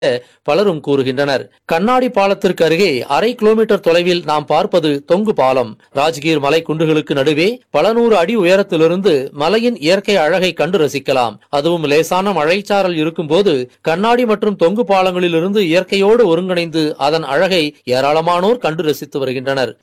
பலரும் கூறுகின்றனர் கண்ணாடி பாலத்திற்கு அருகே அரை கிலோமீட்டர் தொலைவில் நாம் பார்ப்பது தொங்கு பாலம் ராஜ்கீர் மலை குன்றுகளுக்கு நடுவே பல நூறு அடி உயரத்திலிருந்து மலையின் இயற்கை அழகை கண்டு ரசிக்கலாம் அதுவும் லேசான மழைச்சாரல் இருக்கும்போது கண்ணாடி மற்றும் தொங்கு பாலங்களிலிருந்து இயற்கையோடு ஒருங்கிணைந்து அதன் அழகை ஏராளமானோர் கண்டு ரசித்து வருகின்றனர்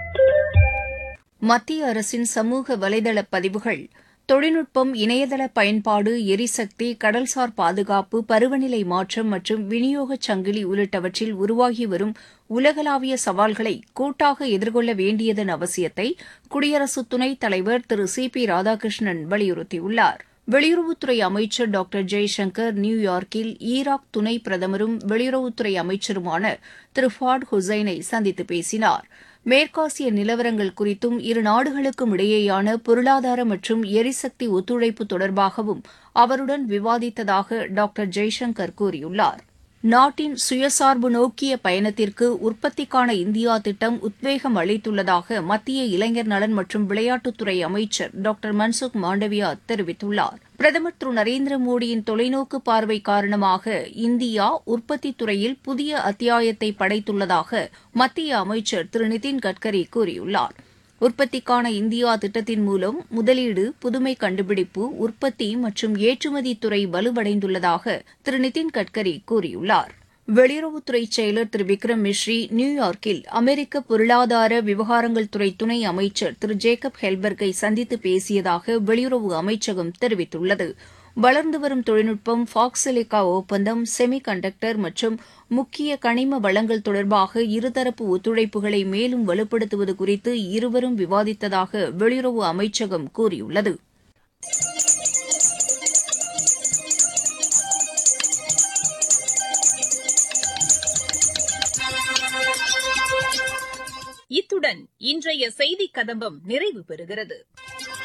மத்திய அரசின் சமூக வலைதள பதிவுகள் தொழில்நுட்பம் இணையதள பயன்பாடு எரிசக்தி கடல்சார் பாதுகாப்பு பருவநிலை மாற்றம் மற்றும் விநியோகச் சங்கிலி உள்ளிட்டவற்றில் உருவாகி வரும் உலகளாவிய சவால்களை கூட்டாக எதிர்கொள்ள வேண்டியதன் அவசியத்தை குடியரசு துணைத் தலைவர் திரு சி பி ராதாகிருஷ்ணன் வலியுறுத்தியுள்ளார் வெளியுறவுத்துறை அமைச்சர் டாக்டர் ஜெய்சங்கர் நியூயார்க்கில் ஈராக் துணை பிரதமரும் வெளியுறவுத்துறை அமைச்சருமான திரு ஃபாட் ஹுசைனை சந்தித்து பேசினார் மேற்காசிய நிலவரங்கள் குறித்தும் இரு நாடுகளுக்கும் இடையேயான பொருளாதார மற்றும் எரிசக்தி ஒத்துழைப்பு தொடர்பாகவும் அவருடன் விவாதித்ததாக டாக்டர் ஜெய்சங்கர் கூறியுள்ளார் நாட்டின் சுயசார்பு நோக்கிய பயணத்திற்கு உற்பத்திக்கான இந்தியா திட்டம் உத்வேகம் அளித்துள்ளதாக மத்திய இளைஞர் நலன் மற்றும் விளையாட்டுத்துறை அமைச்சர் டாக்டர் மன்சுக் மாண்டவியா தெரிவித்துள்ளார் பிரதமர் திரு நரேந்திர மோடியின் தொலைநோக்கு பார்வை காரணமாக இந்தியா உற்பத்தித் துறையில் புதிய அத்தியாயத்தை படைத்துள்ளதாக மத்திய அமைச்சர் திரு நிதின் கட்கரி கூறியுள்ளார் உற்பத்திக்கான இந்தியா திட்டத்தின் மூலம் முதலீடு புதுமை கண்டுபிடிப்பு உற்பத்தி மற்றும் ஏற்றுமதி துறை வலுவடைந்துள்ளதாக திரு நிதின் கட்கரி கூறியுள்ளார் வெளியுறவுத்துறை செயலர் திரு விக்ரம் மிஸ்ரி நியூயார்க்கில் அமெரிக்க பொருளாதார விவகாரங்கள் துறை துணை அமைச்சர் திரு ஜேக்கப் ஹெல்பர்கை சந்தித்து பேசியதாக வெளியுறவு அமைச்சகம் தெரிவித்துள்ளது வளர்ந்து வரும் தொழில்நுட்பம் ஃபாக்சிலிகா ஒப்பந்தம் செமி கண்டக்டர் மற்றும் முக்கிய கனிம வளங்கள் தொடர்பாக இருதரப்பு ஒத்துழைப்புகளை மேலும் வலுப்படுத்துவது குறித்து இருவரும் விவாதித்ததாக வெளியுறவு அமைச்சகம் கூறியுள்ளது இத்துடன் இன்றைய செய்திக் கதம்பம் நிறைவு பெறுகிறது